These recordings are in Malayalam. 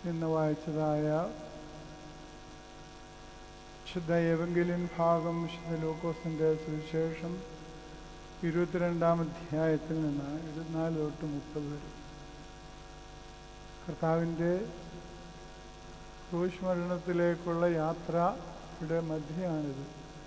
ഇന്ന് വായിച്ചതായ വിശുദ്ധ ഏവെങ്കിലും ഭാഗം വിശുദ്ധ ലൂക്കോസിൻ്റെ സുവിശേഷം ഇരുപത്തിരണ്ടാം അധ്യായത്തിൽ നിന്ന് ഇരുപത്തിനാല് തൊട്ട് മുപ്പത് വരെ കർത്താവിൻ്റെ ക്രൂശ് മരണത്തിലേക്കുള്ള യാത്രയുടെ മധ്യയാണിത്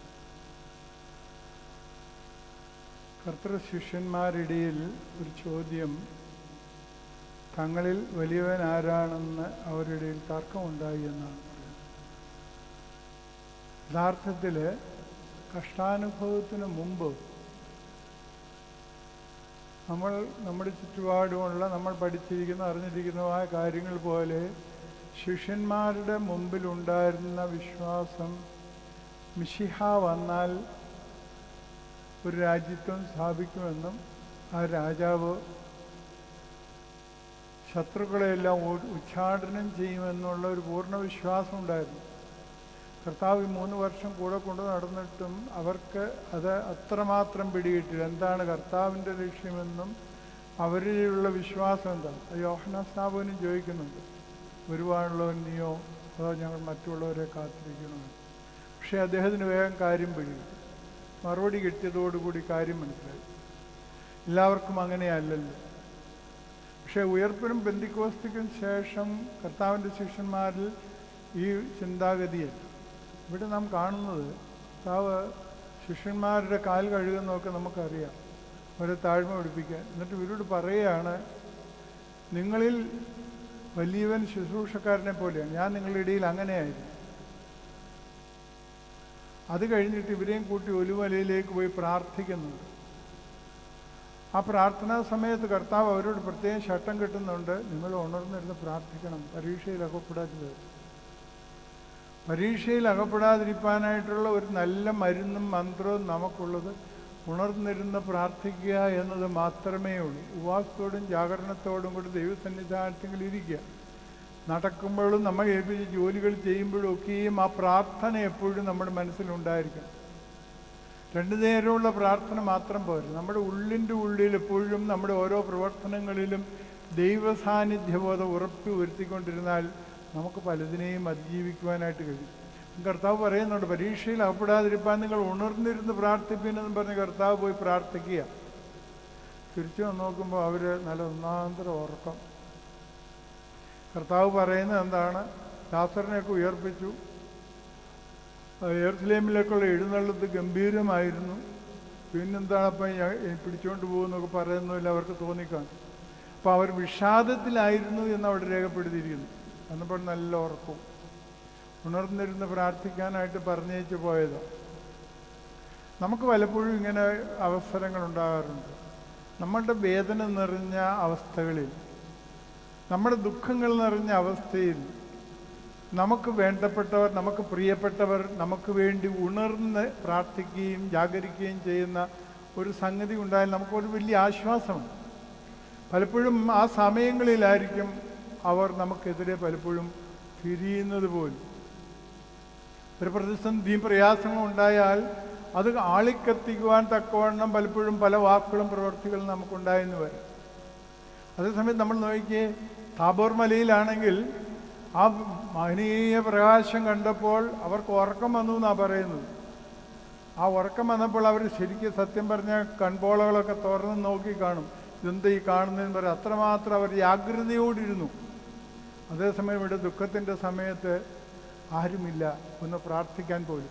കർത്തൃ ശിഷ്യന്മാരിടയിൽ ഒരു ചോദ്യം തങ്ങളിൽ വലിയവൻ ആരാണെന്ന് അവരുടെ ഇടയിൽ തർക്കമുണ്ടായി എന്നാണ് പറയുന്നത് യഥാർത്ഥത്തിൽ കഷ്ടാനുഭവത്തിന് മുമ്പ് നമ്മൾ നമ്മുടെ ചുറ്റുപാടുമുള്ള നമ്മൾ പഠിച്ചിരിക്കുന്ന അറിഞ്ഞിരിക്കുന്നതായ കാര്യങ്ങൾ പോലെ ശിഷ്യന്മാരുടെ മുമ്പിലുണ്ടായിരുന്ന വിശ്വാസം മിഷിഹ വന്നാൽ ഒരു രാജ്യത്വം സ്ഥാപിക്കുമെന്നും ആ രാജാവ് ശത്രുക്കളെയെല്ലാം ഉ- ഉച്ചാടനം ചെയ്യുമെന്നുള്ള ഒരു പൂർണ്ണ വിശ്വാസം ഉണ്ടായിരുന്നു കർത്താവ് ഈ മൂന്ന് വർഷം കൂടെ കൊണ്ട് നടന്നിട്ടും അവർക്ക് അത് അത്രമാത്രം പിടികിട്ടില്ല എന്താണ് കർത്താവിൻ്റെ ലക്ഷ്യമെന്നും അവരിലുള്ള വിശ്വാസം എന്താണ് അത് യോഹന സ്ഥാപനം ചോദിക്കുന്നുണ്ട് വരുവാനുള്ളവൻ നീയോ അതോ ഞങ്ങൾ മറ്റുള്ളവരെ കാത്തിരിക്കണമെന്ന് പക്ഷേ അദ്ദേഹത്തിന് വേഗം കാര്യം പിടികിട്ടി മറുപടി കിട്ടിയതോടുകൂടി കാര്യം മനസ്സിലായി എല്ലാവർക്കും അങ്ങനെയല്ലല്ലോ പക്ഷേ ഉയർപ്പിനും ബന്ധിക്കോസ്തിക്കും ശേഷം കർത്താവിൻ്റെ ശിഷ്യന്മാരിൽ ഈ ചിന്താഗതിയല്ല ഇവിടെ നാം കാണുന്നത് കർത്താവ് ശിഷ്യന്മാരുടെ കാൽ കഴുകുന്നതൊക്കെ നമുക്കറിയാം അവരെ താഴ്മ പഠിപ്പിക്കാൻ എന്നിട്ട് ഇവരോട് പറയുകയാണ് നിങ്ങളിൽ വലിയവൻ ശുശ്രൂഷക്കാരനെ പോലെയാണ് ഞാൻ നിങ്ങളുടെ ഇടയിൽ അങ്ങനെയായിരുന്നു അത് കഴിഞ്ഞിട്ട് ഇവരെയും കൂട്ടി ഒലുമലയിലേക്ക് പോയി പ്രാർത്ഥിക്കുന്നുണ്ട് ആ പ്രാർത്ഥനാ സമയത്ത് കർത്താവ് അവരോട് പ്രത്യേകം ശട്ടം കിട്ടുന്നുണ്ട് നിങ്ങൾ ഉണർന്നിരുന്ന് പ്രാർത്ഥിക്കണം പരീക്ഷയിൽ അകപ്പെടാത്തത് പരീക്ഷയിൽ അകപ്പെടാതിരിക്കാനായിട്ടുള്ള ഒരു നല്ല മരുന്നും മന്ത്രവും നമുക്കുള്ളത് ഉണർന്നിരുന്ന് പ്രാർത്ഥിക്കുക എന്നത് മാത്രമേ ഉള്ളൂ ഉപവാസത്തോടും ജാഗരണത്തോടും കൂടി ദൈവസന്നിധാനത്തിൽ ഇരിക്കുക നടക്കുമ്പോഴും നമ്മൾ ഏൽപ്പിച്ച ജോലികൾ ചെയ്യുമ്പോഴും ഒക്കെയും ആ പ്രാർത്ഥന എപ്പോഴും നമ്മുടെ മനസ്സിലുണ്ടായിരിക്കണം രണ്ടു നേരമുള്ള പ്രാർത്ഥന മാത്രം പോരാ നമ്മുടെ ഉള്ളിൻ്റെ ഉള്ളിൽ എപ്പോഴും നമ്മുടെ ഓരോ പ്രവർത്തനങ്ങളിലും ദൈവസാന്നിധ്യബോധം ഉറപ്പി വരുത്തിക്കൊണ്ടിരുന്നാൽ നമുക്ക് പലതിനെയും അതിജീവിക്കുവാനായിട്ട് കഴിയും കർത്താവ് പറയുന്നുണ്ട് പരീക്ഷയിൽ അകപ്പെടാതിരിക്കാൻ നിങ്ങൾ ഉണർന്നിരുന്ന് പ്രാർത്ഥിപ്പിനെന്ന് പറഞ്ഞ് കർത്താവ് പോയി പ്രാർത്ഥിക്കുക തിരിച്ചു വന്ന് നോക്കുമ്പോൾ അവർ നല്ല ഒന്നാന്തര ഉറക്കം കർത്താവ് പറയുന്നത് എന്താണ് ലാസറിനെയൊക്കെ ഉയർപ്പിച്ചു എയർസ്ലേമിലേക്കുള്ള എഴുന്നള്ളത്ത് ഗംഭീരമായിരുന്നു പിന്നെന്താണ് അപ്പം ഞാൻ പിടിച്ചുകൊണ്ട് പോകുന്നൊക്കെ പറയുന്നില്ല അവർക്ക് തോന്നിക്കാണും അപ്പോൾ അവർ വിഷാദത്തിലായിരുന്നു എന്ന് അവിടെ രേഖപ്പെടുത്തിയിരിക്കുന്നു അന്നപ്പോൾ നല്ല ഉറക്കവും ഉണർന്നിരുന്ന് പ്രാർത്ഥിക്കാനായിട്ട് പറഞ്ഞേച്ച് പോയതാണ് നമുക്ക് പലപ്പോഴും ഇങ്ങനെ അവസരങ്ങൾ ഉണ്ടാകാറുണ്ട് നമ്മളുടെ വേദന നിറഞ്ഞ അവസ്ഥകളിൽ നമ്മുടെ ദുഃഖങ്ങൾ നിറഞ്ഞ അവസ്ഥയിൽ നമുക്ക് വേണ്ടപ്പെട്ടവർ നമുക്ക് പ്രിയപ്പെട്ടവർ നമുക്ക് വേണ്ടി ഉണർന്ന് പ്രാർത്ഥിക്കുകയും ജാഗരിക്കുകയും ചെയ്യുന്ന ഒരു സംഗതി ഉണ്ടായാൽ നമുക്കൊരു വലിയ ആശ്വാസമാണ് പലപ്പോഴും ആ സമയങ്ങളിലായിരിക്കും അവർ നമുക്കെതിരെ പലപ്പോഴും തിരിയുന്നത് പോലും ഒരു പ്രതിസന്ധിയും പ്രയാസങ്ങളും ഉണ്ടായാൽ അത് ആളിക്കത്തിക്കുവാൻ തക്കവണ്ണം പലപ്പോഴും പല വാക്കുകളും പ്രവൃത്തികളും നമുക്കുണ്ടായെന്ന് വരും അതേസമയം നമ്മൾ നോക്കിയേ താബോർ മലയിലാണെങ്കിൽ ആ മഹനീയ പ്രകാശം കണ്ടപ്പോൾ അവർക്ക് ഉറക്കം വന്നു എന്നാണ് പറയുന്നത് ആ ഉറക്കം വന്നപ്പോൾ അവർ ശരിക്കും സത്യം പറഞ്ഞ കൺപോളകളൊക്കെ തുറന്ന് നോക്കി കാണും ഇതെന്താ ഈ കാണുന്നതെന്ന് പറയും അത്രമാത്രം അവർ ജാഗ്രതയോടിരുന്നു അതേസമയം ഇവിടെ ദുഃഖത്തിൻ്റെ സമയത്ത് ആരുമില്ല ഒന്ന് പ്രാർത്ഥിക്കാൻ പോലും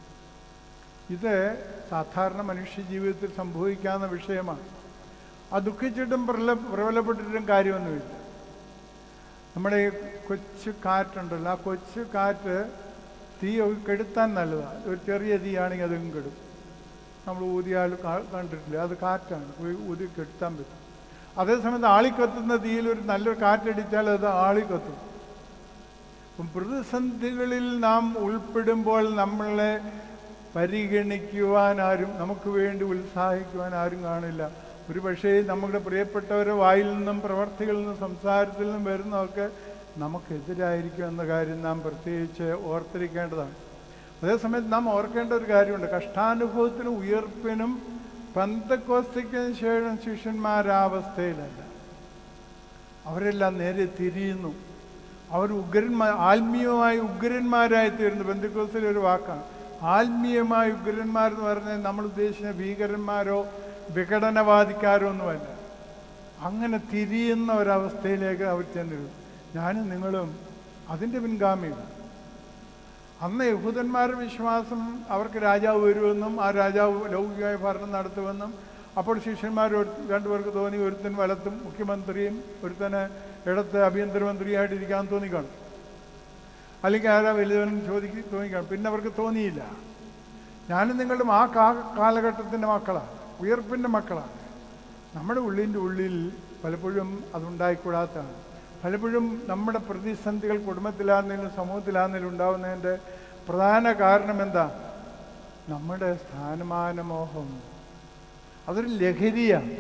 ഇത് സാധാരണ മനുഷ്യ ജീവിതത്തിൽ സംഭവിക്കാവുന്ന വിഷയമാണ് ആ ദുഃഖിച്ചിട്ടും പ്രബല പ്രബലപ്പെട്ടിട്ടും കാര്യമൊന്നുമില്ല നമ്മുടെ ഈ കൊച്ചു കാറ്റുണ്ടല്ലോ ആ കൊച്ചു കാറ്റ് തീ കെടുത്താൻ നല്ലതാണ് ഒരു ചെറിയ തീയാണെങ്കിൽ അതും കെടും നമ്മൾ ഊതിയാൽ കാ- കണ്ടിട്ടില്ല അത് കാറ്റാണ് പോയി ഊതി കെടുത്താൻ പറ്റും അതേസമയത്ത് ആളിക്കത്തുന്ന തീയിൽ ഒരു നല്ലൊരു കാറ്റടിച്ചാൽ അത് ആളിക്കത്തും അപ്പം പ്രതിസന്ധികളിൽ നാം ഉൾപ്പെടുമ്പോൾ നമ്മളെ പരിഗണിക്കുവാൻ ആരും നമുക്ക് വേണ്ടി ഉത്സാഹിക്കുവാൻ ആരും കാണില്ല ഒരു പക്ഷേ നമ്മുടെ പ്രിയപ്പെട്ടവരുടെ വായിൽ നിന്നും പ്രവർത്തികളിൽ നിന്നും സംസാരത്തിൽ നിന്നും വരുന്നതൊക്കെ നമുക്കെതിരായിരിക്കും എന്ന കാര്യം നാം പ്രത്യേകിച്ച് ഓർത്തിരിക്കേണ്ടതാണ് അതേസമയത്ത് നാം ഓർക്കേണ്ട ഒരു കാര്യമുണ്ട് കഷ്ടാനുഭവത്തിനും ഉയർപ്പിനും പന്തക്കോസ്തിക്കും ശേഷം ശിഷ്യന്മാരാവസ്ഥയിലല്ല അവരെല്ലാം നേരെ തിരിയുന്നു അവർ ഉഗ്രന്മാർ ആത്മീയമായി ഉഗ്രന്മാരായി തീർന്നു ബന്ധുക്കോസിലെ ഒരു വാക്കാണ് ആത്മീയമായ ഉഗ്രന്മാരെന്ന് പറഞ്ഞാൽ നമ്മൾ ഉദ്ദേശിച്ച ഭീകരന്മാരോ വിഘടനവാദിക്കാരോ ഒന്നുമല്ല അങ്ങനെ തിരിയുന്ന ഒരവസ്ഥയിലേക്ക് അവർ ചെന്നിരുന്നു ഞാനും നിങ്ങളും അതിൻ്റെ പിൻഗാമിയാണ് അന്ന് യഹൂദന്മാരുടെ വിശ്വാസം അവർക്ക് രാജാവ് വരുമെന്നും ആ രാജാവ് ലൗകികമായ ഭരണം നടത്തുമെന്നും അപ്പോൾ ശിഷ്യന്മാർ ഒരു- രണ്ടുപേർക്ക് തോന്നി ഒരുത്തൻ വലത്തും മുഖ്യമന്ത്രിയും ഒരുത്തന് ഇടത്ത് ആഭ്യന്തരമന്ത്രിയായിട്ട് ഇരിക്കാൻ തോന്നിക്കാണും അല്ലെങ്കിൽ ആരാ വലുതെന്ന് ചോദിക്ക് തോന്നിക്കാണും പിന്നെ അവർക്ക് തോന്നിയില്ല ഞാനും നിങ്ങളും ആ കാ കാലഘട്ടത്തിൻ്റെ മക്കളാണ് ഉയർപ്പിൻ്റെ മക്കളാണ് നമ്മുടെ ഉള്ളിൻ്റെ ഉള്ളിൽ പലപ്പോഴും അതുണ്ടായിക്കൂടാത്തതാണ് പലപ്പോഴും നമ്മുടെ പ്രതിസന്ധികൾ കുടുംബത്തിലാണെങ്കിലും സമൂഹത്തിലാണെങ്കിലും ഉണ്ടാവുന്നതിൻ്റെ പ്രധാന കാരണം എന്താ നമ്മുടെ സ്ഥാനമാനമോഹം അതൊരു ലഹരിയാണ്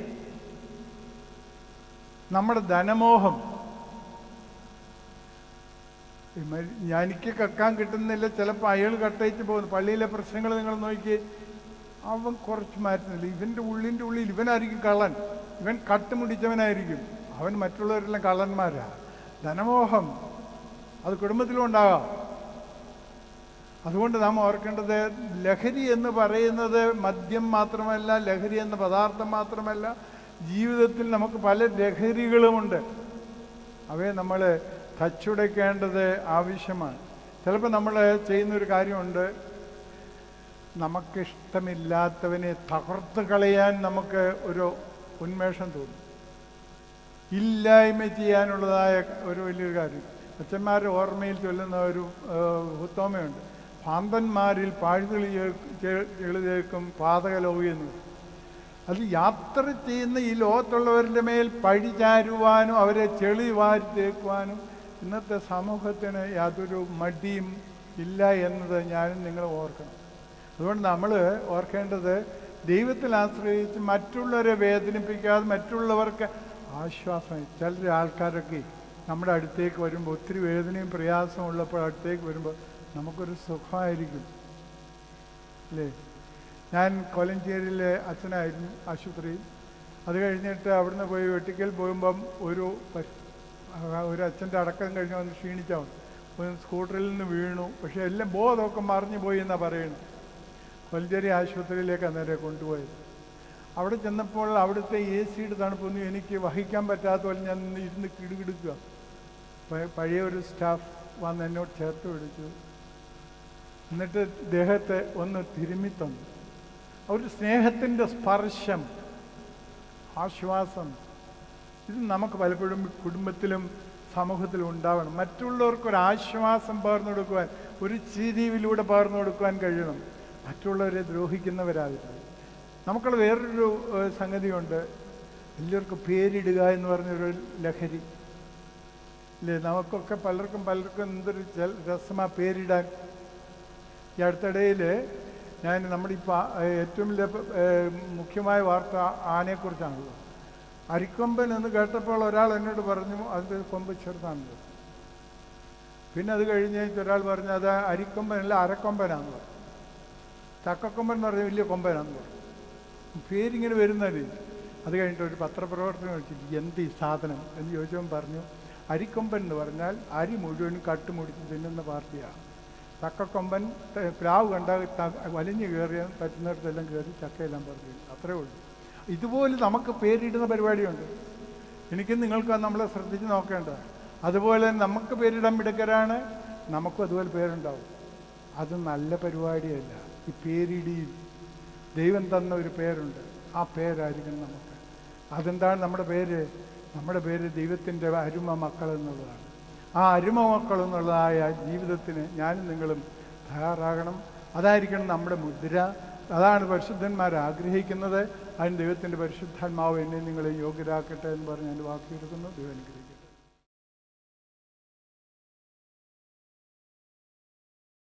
നമ്മുടെ ധനമോഹം ഈ മരി- എനിക്ക് കക്കാൻ കിട്ടുന്നില്ല ചിലപ്പോൾ അയാൾ കട്ടയിച്ച് പോകുന്നു പള്ളിയിലെ പ്രശ്നങ്ങൾ നിങ്ങൾ നോക്കി അവൻ കുറച്ച് മാറ്റുന്നില്ല ഇവൻ്റെ ഉള്ളിൻ്റെ ഉള്ളിൽ ഇവനായിരിക്കും കള്ളൻ ഇവൻ കട്ടുമുടിച്ചവനായിരിക്കും അവൻ മറ്റുള്ളവരെല്ലാം കള്ളന്മാരാ ധനമോഹം അത് കുടുംബത്തിലും ഉണ്ടാകാം അതുകൊണ്ട് നാം ഓർക്കേണ്ടത് ലഹരി എന്ന് പറയുന്നത് മദ്യം മാത്രമല്ല ലഹരി എന്ന പദാർത്ഥം മാത്രമല്ല ജീവിതത്തിൽ നമുക്ക് പല ലഹരികളുമുണ്ട് അവയെ നമ്മൾ തച്ചുടയ്ക്കേണ്ടത് ആവശ്യമാണ് ചിലപ്പോൾ നമ്മൾ ചെയ്യുന്നൊരു കാര്യമുണ്ട് നമുക്കിഷ്ടമില്ലാത്തവനെ തകർത്ത് കളയാൻ നമുക്ക് ഒരു ഉന്മേഷം തോന്നും ഇല്ലായ്മ ചെയ്യാനുള്ളതായ ഒരു വലിയൊരു കാര്യം അച്ഛന്മാരുടെ ഓർമ്മയിൽ ചൊല്ലുന്ന ഒരു ഉത്തമയുണ്ട് പാമ്പന്മാരിൽ പാഴ്തുളി ചെളുതേക്കും പാതകലോകിയെന്ന് അത് യാത്ര ചെയ്യുന്ന ഈ ലോകത്തുള്ളവരുടെ മേൽ പഴി ചാരുവാനും അവരെ ചെളി വാരി തേക്കുവാനും ഇന്നത്തെ സമൂഹത്തിന് യാതൊരു മടിയും ഇല്ല എന്നത് ഞാനും നിങ്ങൾ ഓർക്കണം അതുകൊണ്ട് നമ്മൾ ഓർക്കേണ്ടത് ദൈവത്തിൽ ആശ്രയിച്ച് മറ്റുള്ളവരെ വേദനിപ്പിക്കാതെ മറ്റുള്ളവർക്ക് ആശ്വാസം ചില ആൾക്കാരൊക്കെ നമ്മുടെ അടുത്തേക്ക് വരുമ്പോൾ ഒത്തിരി വേദനയും പ്രയാസവും ഉള്ളപ്പോൾ അടുത്തേക്ക് വരുമ്പോൾ നമുക്കൊരു സുഖമായിരിക്കും അല്ലേ ഞാൻ കൊലഞ്ചേരിയിലെ അച്ഛനായിരുന്നു ആശുപത്രിയിൽ അത് കഴിഞ്ഞിട്ട് അവിടുന്ന് പോയി വെട്ടിക്കൽ പോകുമ്പം ഒരു പ- ആ ഒരു അച്ഛൻ്റെ അടക്കം കഴിഞ്ഞ് വന്ന് ക്ഷീണിച്ചാണ് ഒരു സ്കൂട്ടറിൽ നിന്ന് വീണു പക്ഷെ എല്ലാം ബോധമൊക്കെ മറിഞ്ഞു പോയി എന്നാണ് പറയുന്നത് കൊലഞ്ചേരി ആശുപത്രിയിലേക്ക് അന്നേരം കൊണ്ടുപോയത് അവിടെ ചെന്നപ്പോൾ അവിടുത്തെ എ സിയുടെ തണുപ്പൊന്നും എനിക്ക് വഹിക്കാൻ പറ്റാത്ത പോലെ ഞാൻ നിന്ന് ഇരുന്ന് കിടുകിടുക്കുക പ- പഴയ ഒരു സ്റ്റാഫ് വന്ന് എന്നോട് ചേർത്ത് പിടിച്ചു എന്നിട്ട് ദേഹത്തെ ഒന്ന് തിരുമ്മി തന്നു ഒരു സ്നേഹത്തിൻ്റെ സ്പർശം ആശ്വാസം ഇത് നമുക്ക് പലപ്പോഴും കുടുംബത്തിലും സമൂഹത്തിലും ഉണ്ടാവണം മറ്റുള്ളവർക്കൊരു ആശ്വാസം പകർന്നു കൊടുക്കുവാൻ ഒരു ചിരിയിലൂടെ പകർന്നു കൊടുക്കുവാൻ കഴിയണം മറ്റുള്ളവരെ ദ്രോഹിക്കുന്നവരാകരുത് നമുക്കുള്ള വേറൊരു ഏഹ്, സംഗതിയുണ്ട് എല്ലാവർക്കും പേരിടുക എന്ന് പറഞ്ഞൊരു ലഹരി ഇല്ലേ നമുക്കൊക്കെ പലർക്കും പലർക്കും എന്തൊരു ചെ- രസമാ പേരിടാൻ ഈ അടുത്തിടയിൽ ഞാൻ നമ്മുടെ ഈ പാ- ഏറ്റവും വലിയ ഏഹ്, മുഖ്യമായ വാർത്ത ആനയെക്കുറിച്ചാണല്ലോ അരിക്കൊമ്പൻ എന്ന് കേട്ടപ്പോൾ ഒരാൾ എന്നോട് പറഞ്ഞു അതിൻ്റെ കൊമ്പ് ചെറുതാണല്ലോ പിന്നെ അത് കഴിഞ്ഞ് ഒരാൾ പറഞ്ഞു അത് അരിക്കൊമ്പനല്ല അരക്കൊമ്പനാന്ന് പറഞ്ഞു ചക്കക്കൊമ്പൻ എന്ന് പറഞ്ഞാൽ വലിയ കൊമ്പനാന്ന് പറഞ്ഞു പേരിങ്ങനെ വരുന്നല്ലേ അത് കഴിഞ്ഞിട്ട് ഒരു പത്രപ്രവർത്തനം വെച്ചു എന്ത് ഈ സാധനം എന്ന് ചോദിച്ചവൻ പറഞ്ഞു അരിക്കൊമ്പൻ എന്ന് പറഞ്ഞാൽ അരി മുഴുവനും കട്ടുമുടിച്ച് തിന്നുന്ന പാർട്ടിയാണ് ചക്കക്കൊമ്പൻ ത- പ്ലാവ് കണ്ട വലിഞ്ഞു കയറിയ പറ്റുന്നിടത്തെല്ലാം കയറി ചക്കയെല്ലാം പറഞ്ഞു അത്രേ ഉള്ളൂ ഇതുപോലെ നമുക്ക് പേരിടുന്ന പരിപാടിയുണ്ട് എനിക്ക് നിങ്ങൾക്ക് നമ്മളെ ശ്രദ്ധിച്ച് നോക്കേണ്ടത് അതുപോലെ നമുക്ക് പേരിടാൻ മിടുക്കരാണ് നമുക്കും അതുപോലെ പേരുണ്ടാവും അത് നല്ല പരിപാടിയല്ല ഈ പേരിടിയിൽ ദൈവം തന്ന ഒരു പേരുണ്ട് ആ പേരായിരിക്കണം നമുക്ക് അതെന്താണ് നമ്മുടെ പേര് നമ്മുടെ പേര് ദൈവത്തിൻ്റെ അരുമ മക്കൾ എന്നുള്ളതാണ് ആ അരുമ മക്കൾ എന്നുള്ളതായ ജീവിതത്തിന് ഞാനും നിങ്ങളും തയ്യാറാകണം അതായിരിക്കണം നമ്മുടെ മുദ്ര അതാണ് പരിശുദ്ധന്മാർ ആഗ്രഹിക്കുന്നത് അതിന് ദൈവത്തിൻ്റെ പരിശുദ്ധാത്മാവ് എന്നെ നിങ്ങളെ യോഗ്യരാക്കട്ടെ എന്ന് പറഞ്ഞ് എൻ്റെ വാക്കിയെടുക്കുന്നു ദൈവം അനുഗ്രഹിക്കട്ടെ.